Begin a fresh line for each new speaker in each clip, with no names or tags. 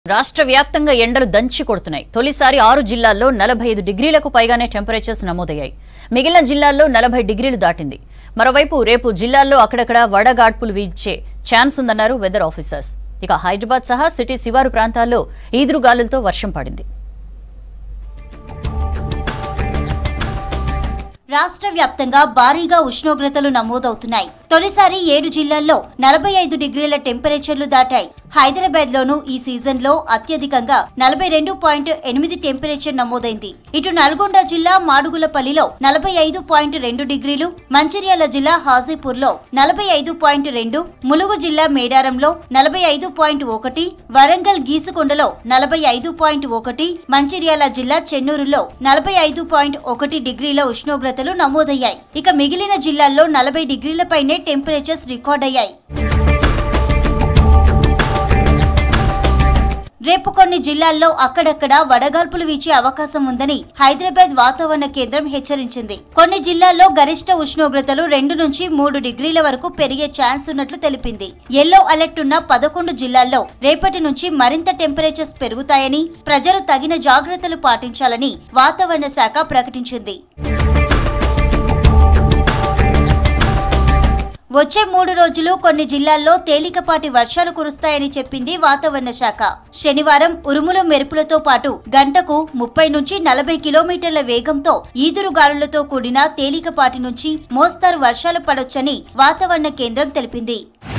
రాష్ట్ర వ్యాప్తంగా ఎండలు దంచి కొడుతున్నాయి తొలిసారి ఆరు జిల్లాల్లో నలభై ఐదు డిగ్రీలకు పైగానే టెంపరేచర్స్ నమోదయ్యాయి మిగిలిన జిల్లాల్లో నలభై డిగ్రీలు దాటింది మరోవైపు రేపు జిల్లాల్లో అక్కడక్కడ వడగాడ్పులు వీచే ఛాన్స్ ఉందన్నారు వెదర్ ఆఫీసర్స్ ఇక హైదరాబాద్ సహా సిటీ శివారు ప్రాంతాల్లో ఈదురుగాలులతో వర్షం పడింది
రాష్ట్ర వ్యాప్తంగా భారీగా ఉష్ణోగ్రతలు నమోదవుతున్నాయి తొలిసారి ఏడు జిల్లాల్లో నలభై ఐదు డిగ్రీల టెంపరేచర్లు దాటాయి హైదరాబాద్ లోనూ ఈ సీజన్ లో అత్యధికంగా నలభై రెండు పాయింట్ ఎనిమిది టెంపరేచర్ నమోదైంది ఇటు నల్గొండ జిల్లా మాడుగులపల్లిలో నలభై ఐదు పాయింట్ రెండు డిగ్రీలు మంచిర్యాల జిల్లా హాజీపూర్ లో నలభై ఐదు పాయింట్ రెండు ములుగు జిల్లా మేడారంలో నలభై ఐదు పాయింట్ ఒకటి వరంగల్ గీసుకొండలో నలభై ఐదు పాయింట్ ఒకటి మంచిర్యాల జిల్లా చెన్నూరులో నలభై ఐదు పాయింట్ ఒకటి డిగ్రీల ఉష్ణోగ్రతలు నమోదయ్యాయి ఇక మిగిలిన జిల్లాల్లో నలభై డిగ్రీలపైనే టెంపరేచర్స్ రికార్డ్ అయ్యాయి రేపు కొన్ని జిల్లాల్లో అక్కడక్కడ వడగాల్పులు వీచే అవకాశం ఉందని హైదరాబాద్ వాతావరణ కేంద్రం హెచ్చరించింది కొన్ని జిల్లాల్లో గరిష్ట ఉష్ణోగ్రతలు రెండు నుంచి మూడు డిగ్రీల వరకు పెరిగే ఛాన్స్ ఉన్నట్లు తెలిపింది ఎల్లో అలర్ట్ ఉన్న పదకొండు జిల్లాల్లో రేపటి నుంచి మరింత టెంపరేచర్స్ పెరుగుతాయని ప్రజలు తగిన జాగ్రత్తలు పాటించాలని వాతావరణ శాఖ ప్రకటించింది వచ్చే మూడు రోజులు కొన్ని జిల్లాల్లో తేలికపాటి వర్షాలు కురుస్తాయని చెప్పింది వాతావరణ శాఖ శనివారం ఉరుముల మెరుపులతో పాటు గంటకు ముప్పై నుంచి నలభై కిలోమీటర్ల వేగంతో ఈదురుగాలులతో కూడిన తేలికపాటి నుంచి మోస్తారు వర్షాలు పడొచ్చని వాతావరణ కేంద్రం తెలిపింది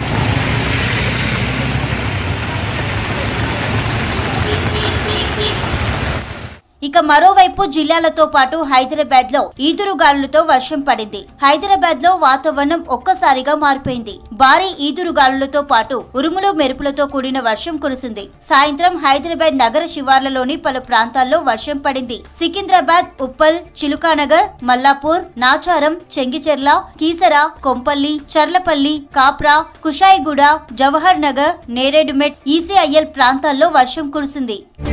ఇక మరోవైపు జిల్లాలతో పాటు హైదరాబాద్ లో ఈదురుగాలులతో వర్షం పడింది హైదరాబాద్ లో వాతావరణం ఒక్కసారిగా మారిపోయింది భారీ ఈదురుగాలులతో పాటు ఉరుములు మెరుపులతో కూడిన వర్షం కురిసింది సాయంత్రం హైదరాబాద్ నగర శివార్లలోని పలు ప్రాంతాల్లో వర్షం పడింది సికింద్రాబాద్ ఉప్పల్ చిలుకానగర్ మల్లాపూర్ నాచారం చెంగిచెర్ల కీసర కొంపల్లి చర్లపల్లి కాప్రా కుషాయిగూడ జవహర్ నగర్ నేరేడుమెట్ ఈసీఐఎల్ ప్రాంతాల్లో వర్షం కురిసింది